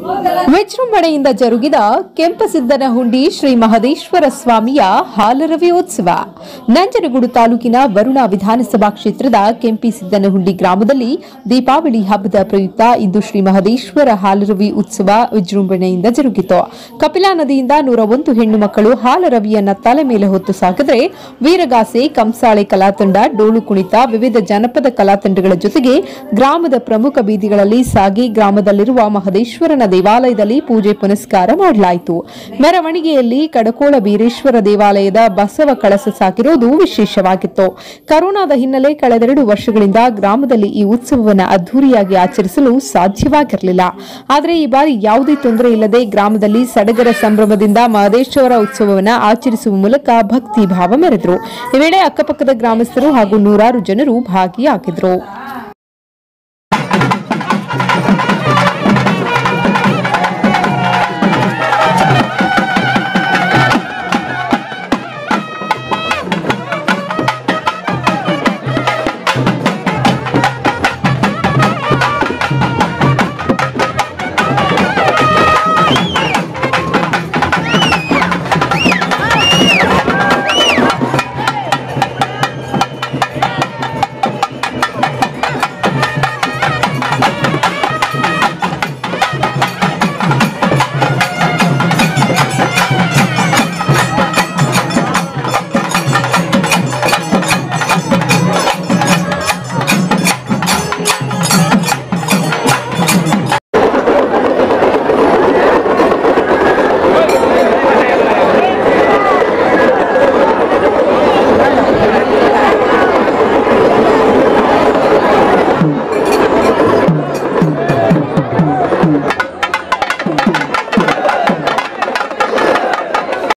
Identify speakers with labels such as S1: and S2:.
S1: ವಿಜೃಂಭಣೆಯಿಂದ ಜರುಗಿದ ಕೆಂಪಸಿದ್ದನಹುಂಡಿ ಶ್ರೀ ಮಹದೇಶ್ವರ ಸ್ವಾಮಿಯ ಹಾಲರವಿ ಉತ್ಸವ ನಂಜನಗೂಡು ತಾಲೂಕಿನ ವರುಣ ವಿಧಾನಸಭಾ ಕ್ಷೇತ್ರದ ಕೆಂಪಿಸಿದ್ದನಹುಂಡಿ ಗ್ರಾಮದಲ್ಲಿ ದೀಪಾವಳಿ ಹಬ್ಬದ ಪ್ರಯುಕ್ತ ಇಂದು ಶ್ರೀ ಮಹದೇಶ್ವರ ಹಾಲರವಿ ಉತ್ಸವ ವಿಜೃಂಭಣೆಯಿಂದ ಜರುಗಿತು ಕಪಿಲಾ ನದಿಯಿಂದ ನೂರ ಒಂದು ಹೆಣ್ಣು ಮಕ್ಕಳು ಹಾಲರವಿಯನ್ನ ತಲೆ ಮೇಲೆ ಹೊತ್ತು ಸಾಕಿದರೆ ವೀರಗಾಸೆ ಕಂಸಾಳೆ ಕಲಾತಂಡ ಡೋಳು ಕುಣಿತ ವಿವಿಧ ಜನಪದ ಕಲಾತಂಡಗಳ ಜೊತೆಗೆ ಗ್ರಾಮದ ಪ್ರಮುಖ ಬೀದಿಗಳಲ್ಲಿ ಸಾಗಿ ಗ್ರಾಮದಲ್ಲಿರುವ ಮಹದೇಶ್ವರನ ದೇವಾಲಯದಲ್ಲಿ ಪೂಜೆ ಪುನಸ್ಕಾರ ಮಾಡಲಾಯಿತು ಮೆರವಣಿಗೆಯಲ್ಲಿ ಕಡಕೋಳ ಬೀರೇಶ್ವರ ದೇವಾಲಯದ ಬಸವ ಕಳಸ ಸಾಕಿರುವುದು ವಿಶೇಷವಾಗಿತ್ತು ಕರೋನಾದ ಹಿನ್ನೆಲೆ ಕಳೆದೆರಡು ವರ್ಷಗಳಿಂದ ಗ್ರಾಮದಲ್ಲಿ ಈ ಉತ್ಸವವನ್ನು ಅದ್ದೂರಿಯಾಗಿ ಆಚರಿಸಲು ಸಾಧ್ಯವಾಗಿರಲಿಲ್ಲ ಆದರೆ ಈ ಬಾರಿ ಯಾವುದೇ ತೊಂದರೆ ಇಲ್ಲದೆ ಗ್ರಾಮದಲ್ಲಿ ಸಡಗರ ಸಂಭ್ರಮದಿಂದ ಮಹದೇಶ್ವರ ಉತ್ಸವವನ್ನು ಆಚರಿಸುವ ಮೂಲಕ ಭಕ್ತಿ ಭಾವ ಮೆರೆದರು ಈ ವೇಳೆ ಅಕ್ಕಪಕ್ಕದ ಗ್ರಾಮಸ್ಥರು ಹಾಗೂ ನೂರಾರು ಜನರು ಭಾಗಿಯಾಗಿದ್ದರು